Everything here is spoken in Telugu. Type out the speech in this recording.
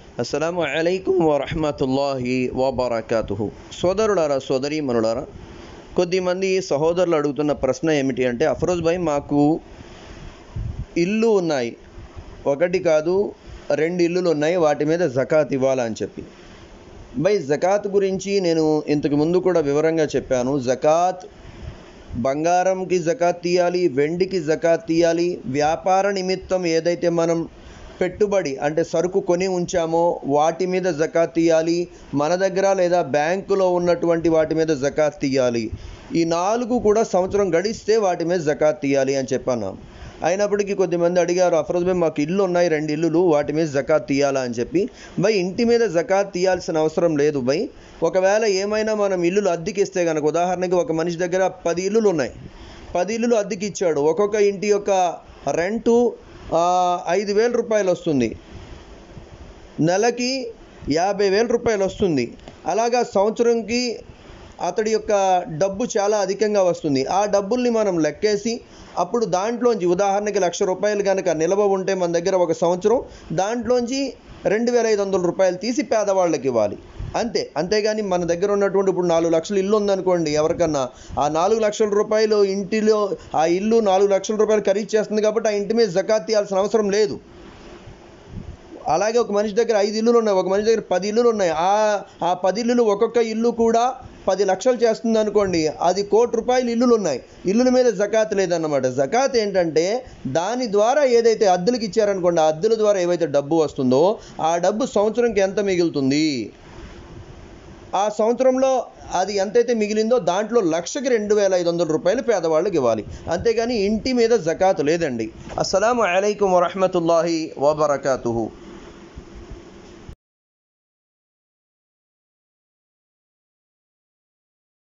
అస్సలాము అలైకుం వరహమతుల్లాహి వబర్కాతుహు సోదరులారా సోదరీమణులారా కొద్దిమంది సహోదరులు అడుగుతున్న ప్రశ్న ఏమిటి అంటే అఫరోజ్ భాయ్ మాకు ఇల్లు ఉన్నాయి ఒకటి కాదు రెండు ఇల్లులు ఉన్నాయి వాటి మీద జకాత్ ఇవ్వాలా అని చెప్పి బై జకాత్ గురించి నేను ఇంతకు ముందు కూడా వివరంగా చెప్పాను జకాత్ బంగారంకి జకాత్ తీయాలి వెండికి జకాత్ తీయాలి వ్యాపార నిమిత్తం ఏదైతే మనం పెట్టుబడి అంటే సరుకు కొని ఉంచామో వాటి మీద జకాత్ తీయాలి మన దగ్గర లేదా బ్యాంకులో ఉన్నటువంటి వాటి మీద జకాత్ తీయాలి ఈ నాలుగు కూడా సంవత్సరం గడిస్తే వాటి మీద జకాత్ తీయాలి అని చెప్పాను అయినప్పటికీ కొద్దిమంది అడిగారు అఫరోజ్ భాయ్ మాకు ఇల్లు ఉన్నాయి రెండు ఇల్లులు వాటి మీద జకాత్ తీయాలా అని చెప్పి బై ఇంటి మీద జకాత్ తీయాల్సిన అవసరం లేదు బై ఒకవేళ ఏమైనా మనం ఇల్లులు అద్దెకి ఇస్తే కనుక ఉదాహరణకి ఒక మనిషి దగ్గర పది ఇల్లులు ఉన్నాయి పది ఇల్లులు అద్దెకి ఇచ్చాడు ఒక్కొక్క ఇంటి యొక్క రెంటు ఐదు వేల రూపాయలు వస్తుంది నెలకి యాభై వేల రూపాయలు వస్తుంది అలాగా సంవత్సరంకి అతడి యొక్క డబ్బు చాలా అధికంగా వస్తుంది ఆ డబ్బుల్ని మనం లెక్కేసి అప్పుడు దాంట్లోంచి ఉదాహరణకి లక్ష రూపాయలు కనుక నిల్వ ఉంటే మన దగ్గర ఒక సంవత్సరం దాంట్లోంచి రెండు వేల ఐదు వందల రూపాయలు తీసి పేదవాళ్ళకి ఇవ్వాలి అంతే అంతేగాని మన దగ్గర ఉన్నటువంటి ఇప్పుడు నాలుగు లక్షలు ఇల్లు ఉందనుకోండి ఎవరికన్నా ఆ నాలుగు లక్షల రూపాయలు ఇంటిలో ఆ ఇల్లు నాలుగు లక్షల రూపాయలు ఖరీదు చేస్తుంది కాబట్టి ఆ ఇంటి మీద జకాత్ తీయాల్సిన అవసరం లేదు అలాగే ఒక మనిషి దగ్గర ఐదు ఇల్లులు ఉన్నాయి ఒక మనిషి దగ్గర పది ఇల్లులు ఉన్నాయి ఆ ఆ పది ఇల్లులు ఒక్కొక్క ఇల్లు కూడా పది లక్షలు చేస్తుంది అనుకోండి అది కోటి రూపాయలు ఇల్లులు ఉన్నాయి ఇల్లుల మీద జకాత్ లేదన్నమాట జకాత్ ఏంటంటే దాని ద్వారా ఏదైతే అద్దెలకు ఇచ్చారనుకోండి ఆ అద్దెల ద్వారా ఏవైతే డబ్బు వస్తుందో ఆ డబ్బు సంవత్సరంకి ఎంత మిగులుతుంది ఆ సంవత్సరంలో అది ఎంతైతే మిగిలిందో దాంట్లో లక్షకి రెండు వేల ఐదు వందల రూపాయలు పేదవాళ్ళకి ఇవ్వాలి అంతేగాని ఇంటి మీద జకాత్ లేదండి అస్సలం అయికం వరహమతుల్లాహి వబర్కాతుహు